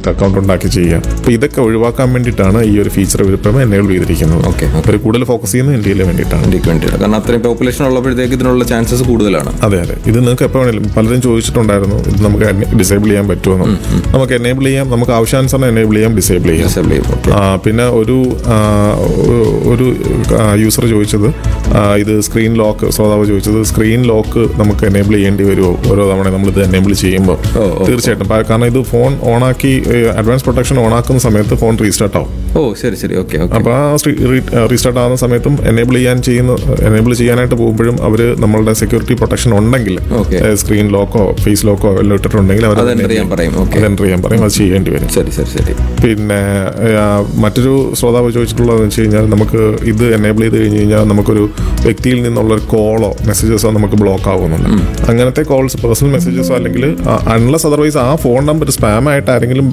Direct account ഉണ്ടാക്കി ചെയ്യുക അപ്പോൾ ഇതൊക്കെ ഒഴിവാക്കാൻ വേണ്ടിയിട്ടാണ് ഈ ഒരു ഫീച്ചർ ഇവരിപ്പം എനേബിൾ ചെയ്തിരിക്കുന്നത് Okay, അവർ കൂടുതൽ ഫോക്കസ് ചെയ്യുന്നത് ഇന്ത്യയിൽ വേണ്ടിയിട്ടാണ് ഇന്ത്യക്ക് വേണ്ടിയിട്ട് കാരണം അത്രയും പോപ്പുലേഷൻ ഉള്ളപ്പോഴത്തേക്ക് ഇതിനുള്ള ചാൻസസ് കൂടുതലാണ് അതെ അതെ ഇത് നിങ്ങൾക്ക് എപ്പോൾ വേണേലും പലരും ചോദിച്ചിട്ടുണ്ടായിരുന്നു ഇത് നമുക്ക് ഡിസേബിൾ ചെയ്യാൻ പറ്റുമോ നമുക്ക് എനേബിൾ ചെയ്യാം നമുക്ക് ആവശ്യാനുസരണം എനേബിൾ ചെയ്യാം ഡിസേബിൾ ചെയ്യാം Disable ചെയ്യും. Okay. ആ, പിന്നെ ഒരു ആ, ഒ- ഒരു യൂസർ ചോദിച്ചത് ആ, ഇത് സ്ക്രീൻ ലോക്ക് ശ്രോതാവ് ചോദിച്ചത് സ്ക്രീൻ ലോക്ക് നമുക്ക് എനേബിൾ ചെയ്യേണ്ടി വരുമോ ഓരോ തവണ നമ്മൾ ഇത് എനേബിൾ ചെയ്യുമ്പോൾ ഓ, ഓ, തീർച്ചയായിട്ടും പ- കാരണം ഇത് ഫോൺ ഓണാക്കി അഡ്വാൻസ് പ്രൊട്ടക്ഷൻ ഓണാക്കുന്ന സമയത്ത് ഫോൺ റീസ്റ്റാർട്ട് ആവും ഓ ശരി ശരി ഓക്കെ ഓക്കെ അപ്പോൾ ആ റീസ്റ്റാർട്ട് ആകുന്ന സമയത്തും എനേബിൾ ചെയ്യാൻ ചെയ്യുന്ന എനേബിൾ ചെയ്യാനായിട്ട് പോകുമ്പോഴും അവർ നമ്മളുടെ സെക്യൂരിറ്റി പ്രൊട്ടക്ഷൻ ഉണ്ടെങ്കിൽ Okay. സ്ക്രീൻ ലോക്കോ ഫേസ് ലോക്കോ എല്ലാം ഇട്ടിട്ടുണ്ടെങ്കിൽ അവർ അത് enter ചെയ്യാൻ പറയും. Okay. അത് എൻ്റർ ചെയ്യാൻ പറയും അത് ചെയ്യേണ്ടി വരും ശരി ശരി ശരി പിന്നെ ആ, മറ്റൊരു ശ്രോതാവ് ചോദിച്ചിട്ടുള്ളതെന്ന് വെച്ച് കഴിഞ്ഞാൽ നമുക്ക് ഇത് എനേബിൾ ചെയ്ത് കഴിഞ്ഞ് കഴിഞ്ഞാൽ നമുക്കൊരു വ്യക്തിയിൽ നിന്നുള്ള ഒരു കോളോ മെസ്സേജസോ നമുക്ക് ബ്ലോക്ക് ആവുന്നുണ്ട് അങ്ങനത്തെ കോൾസ് പേഴ്സണൽ മെസ്സേജസോ അല്ലെങ്കിൽ അൺലസ് അതർവൈസ് ആ ഫോൺ നമ്പർ സ്പാം ആയിട്ട് ആരെങ്കിലും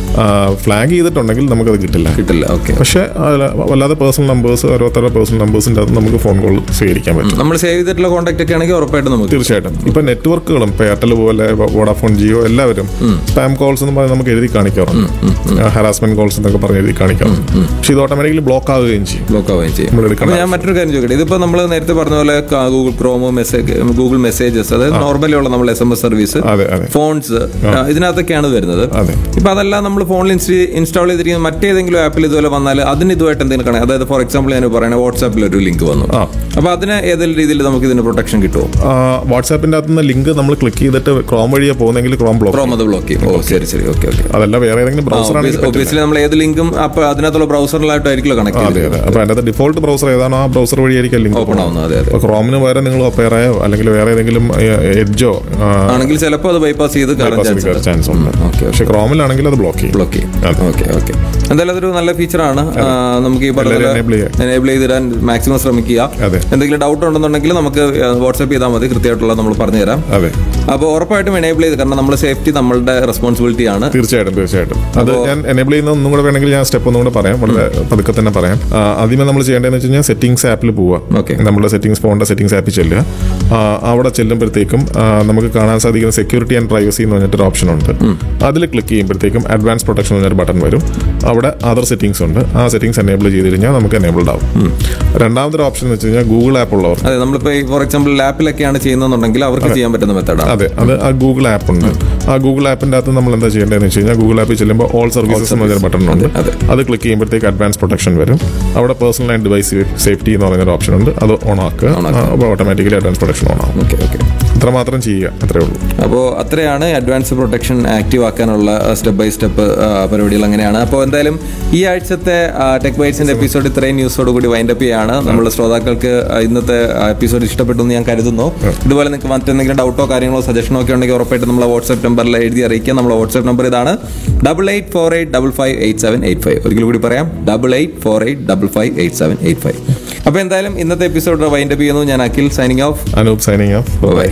ഫ്ലാഗ് ചെയ്തിട്ടുണ്ടെങ്കിൽ നമുക്കത് കിട്ടില്ല കിട്ടില്ല ഓക്കെ പക്ഷേ അല്ല- വല്ലാതെ പേഴ്സണൽ നമ്പേഴ്സ് ഓരോരുത്തരുടെ പേഴ്സണൽ നമ്പേഴ്സിൻ്റെ അകത്ത് നമുക്ക് ഫോൺ കോൾ സ്വീകരിക്കാൻ പറ്റും നമ്മൾ സേവ് ചെയ്തിട്ടുള്ള കോൺടാക്ട് ഒക്കെ ആണെങ്കിൽ ഉറപ്പായിട്ടും നമുക്ക് തീർച്ചയായിട്ടും ഇപ്പൊ നെറ്റ്വർക്കുകളും ഇപ്പൊ എയർടെൽ പോലെ വോഡാഫോൺ ജിയോ എല്ലാവരും സ്പാം കോൾസ് എന്ന് പറഞ്ഞ് നമുക്ക് എഴുതി കാണിക്കാറുണ്ട് ഹറാസ്മെന്റ് കോൾസ് എന്നൊക്കെ പറഞ്ഞ് എഴുതി കാണിക്കാറുണ്ട് പക്ഷെ ഇത് ഓട്ടോമാറ്റിക്കലി ബ്ലോക്ക് ആവുകയും ചെയ്യും ബ്ലോക്ക് ആവുകയും ചെയ്യും നമ്മൾ എടുക്കണം. അപ്പോൾ ഞാൻ മറ്റൊരു കാര്യം ചോദിക്കട്ടെ ഇതിപ്പോൾ നമ്മൾ നേരത്തെ പറഞ്ഞ പോലെ ഗൂഗിൾ ക്രോമോ മെസ്സേജ് ഗൂഗിൾ മെസ്സേജസ് അതായത് നോർമലി ഉള്ള നമ്മൾ എസ് എം എസ് സർവീസ് അതെ അതെ ഫോൺസ് ഇതിനകത്തൊക്കെയാണ് വരുന്നത് അതെ. ഇപ്പൊ അതെല്ലാം നമ്മൾ ഫോണിൽ ഇൻസ്റ്റാൾ ചെയ്തിരിക്കുന്ന മറ്റേതെങ്കിലും ആപ്പിൽ ഇതുപോലെ വന്നാൽ അതിന് ഇതുമായിട്ട് എന്തെങ്കിലും കാണാം അതായത് ഫോർ എക്സാമ്പിൾ ഞാൻ പറയുന്നത് വാട്സാപ്പിൽ ഒരു ലിങ്ക് വന്നു ആ. അപ്പൊ അതിന് ഏതെങ്കിലും രീതിയിൽ നമുക്ക് ഇതിന് പ്രൊട്ടക്ഷൻ കിട്ടുമോ വാട്സാപ്പിന്റെ അകത്തുനിന്ന് ലിങ്ക് നമ്മൾ ക്ലിക്ക് ചെയ്തിട്ട് ക്രോം വഴിയെ പോകുന്നെങ്കിൽ ക്രോം ബ്ലോക്ക് ക്രോം അത് ബ്ലോക്ക് ചെയ്യും ഓ ശരി ശരി ഓക്കെ ഓക്കെ അതല്ല വേറെ ഏതെങ്കിലും ബ്രൗസർ ആണെങ്കിൽ ഒബിയസ്ലി നമ്മൾ ഏത് ലിങ്കും അപ്പൊ അതിനകത്തുള്ള ബ്രൗസറിലായിട്ടായിരിക്കും കണക്ട് അതെ അതെ അപ്പൊ അതിനകത്ത് ഡിഫോൾട്ട് ബ്രൗസർ ഏതാണോ ആ ബ്രൗസർ വഴിയായിരിക്കും ലിങ്ക് ഓപ്പൺ ആവുന്നത് അതെ അതെ അപ്പൊ ക്രോമിന് പകരം നിങ്ങൾ ഒപ്പേറയോ അല്ലെങ്കിൽ വേറെ ഏതെങ്കിലും എഡ്ജോ ആണെങ്കിൽ ചിലപ്പോൾ അത് ബൈപ്പാസ് ചെയ്ത് കയറാൻ ചാൻസ് ഉണ്ട് ചാൻസ് ഉണ്ട് ഓക്കെ പക്ഷെ ക്രോമിലാണെങ്കിൽ അത് ബ്ലോക്ക് ചെയ്യും ബ്ലോക്ക് ചെയ്യും അതെ. ഓക്കെ ഓക്കെ എന്തായാലും അതൊരു നല്ല ഫീച്ചറാണ് നമുക്ക് ഈ പറഞ്ഞ എല്ലാവരും enable ചെയ്യാം. എനേബിൾ ചെയ്തിടാൻ മാക്സിമം ശ്രമിക്കുക അതെ. എന്തെങ്കിലും ഡൗട്ട് ഉണ്ടെന്നുണ്ടെങ്കിൽ നമുക്ക് വാട്സ്ആപ്പ് ചെയ്താൽ മതി കൃത്യമായിട്ടുള്ള നമ്മൾ പറഞ്ഞു തരാം അതെ അപ്പോൾ ഉറപ്പായിട്ടും എനേബിൾ ചെയ്ത് കാരണം നമ്മുടെ സേഫ്റ്റി നമ്മളുടെ റെസ്പോൺസിബിലിറ്റി ആണ് തീർച്ചയായിട്ടും തീർച്ചയായിട്ടും അത് ഞാൻ എനേബിൾ ചെയ്യുന്ന ഒന്നും കൂടെ വേണമെങ്കിൽ ഞാൻ സ്റ്റെപ്പ് ഒന്നും കൂടെ പറയാം വളരെ പതുക്കെ തന്നെ പറയാം ആ, ആദ്യമേ നമ്മൾ ചെയ്യേണ്ടതെന്ന് വെച്ച് കഴിഞ്ഞാൽ സെറ്റിംഗ്സ് ആപ്പിൽ പോവുക Okay. നമ്മുടെ സെറ്റിംഗ്സ് ഫോണിന്റെ സെറ്റിംഗ്സ് ആപ്പിൽ ചെല്ലുക ആ, അവിടെ ചെല്ലുമ്പോഴത്തേക്കും ആ, നമുക്ക് കാണാൻ സാധിക്കുന്ന സെക്യൂരിറ്റി ആൻഡ് പ്രൈവസി എന്ന് പറഞ്ഞിട്ടൊരു ഓപ്ഷൻ ഉണ്ട് അതിൽ ക്ലിക്ക് ചെയ്യുമ്പോഴത്തേക്കും അഡ്വാൻസ് പ്രൊട്ടക്ഷൻ എന്നൊരു ബട്ടൺ വരും അവിടെ അതർ സെറ്റിംഗ്സ് ഉണ്ട് ആ സെറ്റിംഗ്സ് എനേബിൾ ചെയ്ത് കഴിഞ്ഞാൽ നമുക്ക് എനേബിൾഡ് ആവും രണ്ടാമതൊരു ഓപ്ഷൻ എന്ന് വെച്ച് കഴിഞ്ഞാൽ ഗൂഗിൾ ആപ്പ് ഉള്ളവർ അതെ നമ്മളിപ്പോൾ ഫോർ എക്സാമ്പിൾ ലാപ്പിലൊക്കെയാണ് ചെയ്യുന്നതെന്നുണ്ടെങ്കിൽ അവർക്ക് ചെയ്യാൻ പറ്റുന്ന മെത്തേഡാണ് അതെ അത് ആ ഗൂഗിൾ ആപ്പ് ഉണ്ട് ആ ഗൂഗിൾ ആപ്പിന്റെ അകത്ത് നമ്മൾ എന്താ ചെയ്യേണ്ടതെന്ന് വെച്ച് കഴിഞ്ഞാൽ ഗൂഗിൾ ആപ്പിൽ ചെല്ലുമ്പോൾ ഓൾ സർവീസസ് എന്ന് പറഞ്ഞൊരു ബട്ടൺ ഉണ്ട് അതെ. അത് ക്ലിക്ക് ചെയ്യുമ്പോഴത്തേക്ക് അഡ്വാൻസ് പ്രൊട്ടക്ഷൻ വരും അവിടെ പേഴ്സണൽ ആൻഡ് ഡിവൈസ് സേഫ്റ്റി എന്ന് പറയുന്ന ഒരു ഓപ്ഷൻ ഉണ്ട് അത് ഓൺ ആക്കുക അപ്പോൾ ഓട്ടോമാറ്റിക്കലി അഡ്വാൻസ് പ്രൊട്ടക്ഷൻ ഓൺ ആവും ഓക്കെ ഓക്കെ ഇത്ര മാത്രം ചെയ്യുക അത്രേ ഉള്ളൂ അപ്പോൾ അത്രയാണ് അഡ്വാൻസ് പ്രൊട്ടക്ഷൻ ആക്റ്റീവ് ആക്കാനുള്ള സ്റ്റെപ്പ് ബൈ സ്റ്റെപ്പ് പരിപാടികൾ അങ്ങനെയാണ് അപ്പോൾ എന്തായാലും ഈ ആഴ്ചത്തെ ടെക് ബൈറ്റ്സിന്റെ എപ്പിസോഡ് ഇത്രയും ന്യൂസോട് കൂടി വൈൻഡപ്പ് ചെയ്യാണ് നമ്മുടെ ശ്രോതാക്കൾക്ക് ആ, ഇന്നത്തെ എപ്പിസോഡ് ഇഷ്ടപ്പെട്ടു എന്ന് ഞാൻ കരുതുന്നു ഇതുപോലെ നിങ്ങൾക്ക് മറ്റെന്തെങ്കിലും ഡൗട്ടോ കാര്യങ്ങളോ സജഷനോ ഒക്കെ ഉണ്ടെങ്കിൽ ഉറപ്പായിട്ട് നമ്മളെ വാട്സ്ആപ്പ് നമ്പറിൽ എഴുതി അറിയിക്കുക നമ്മുടെ വാട്സ്ആപ്പ് നമ്പർ ഇതാണ് double eight four eight double five eight seven eight five ഒരിക്കൽ കൂടി പറയാം double eight four eight double five eight seven eight five അപ്പോൾ എന്തായാലും ഇന്നത്തെ എപ്പിസോഡ് വൈൻഡപ്പ് ചെയ്യുന്നു ഞാൻ Akhil signing off Anoop signing off bye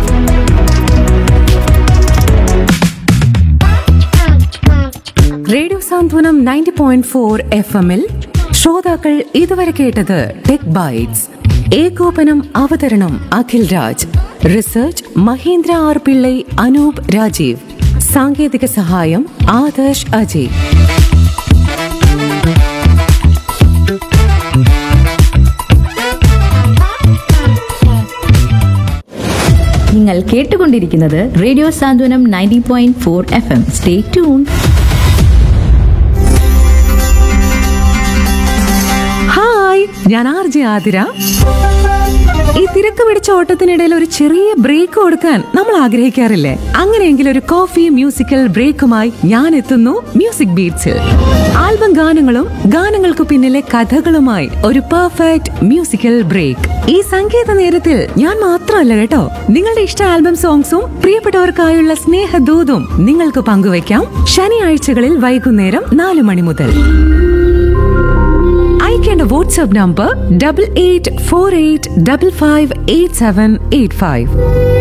radio Santhwanam ninety point four F എമ്മിൽ ശ്രോതാക്കൾ ഇതുവരെ കേട്ടത് ടെക് ബൈറ്റ്സ് ഏകോപനം അവതരണം അഖിൽ രാജ് റിസർച്ച് മഹേന്ദ്ര ആർ പിള്ളൈ അനൂപ് രാജീവ് സാങ്കേതിക സഹായം ആദർശ് അജയ് നിങ്ങൾ കേട്ടുകൊണ്ടിരിക്കുന്നത് radio Santhwanam ninety point four F M stay tune hi ഞാൻ ആർ ജെ ആതിര ഈ തിരക്ക് പിടിച്ച ഓട്ടത്തിനിടയിൽ ഒരു ചെറിയ ബ്രേക്ക് കൊടുക്കാൻ നമ്മൾ ആഗ്രഹിക്കാറില്ലേ അങ്ങനെയെങ്കിൽ ഒരു കോഫി മ്യൂസിക്കൽ ബ്രേക്കുമായി ഞാൻ എത്തുന്നു മ്യൂസിക് ബീറ്റ്സിൽ ആൽബം ഗാനങ്ങളും ഗാനങ്ങൾക്ക് പിന്നിലെ കഥകളുമായി ഒരു പെർഫെക്റ്റ് മ്യൂസിക്കൽ ബ്രേക്ക് ഈ സംഗീത നേരത്തിൽ ഞാൻ മാത്രമല്ല കേട്ടോ നിങ്ങളുടെ ഇഷ്ട ആൽബം സോങ്സും പ്രിയപ്പെട്ടവർക്കായുള്ള സ്നേഹദൂതും നിങ്ങൾക്ക് പങ്കുവയ്ക്കാം ശനിയാഴ്ചകളിൽ വൈകുന്നേരം നാല് മണി മുതൽ അയക്കേണ്ട WhatsApp number double eight four eight double five eight seven eight five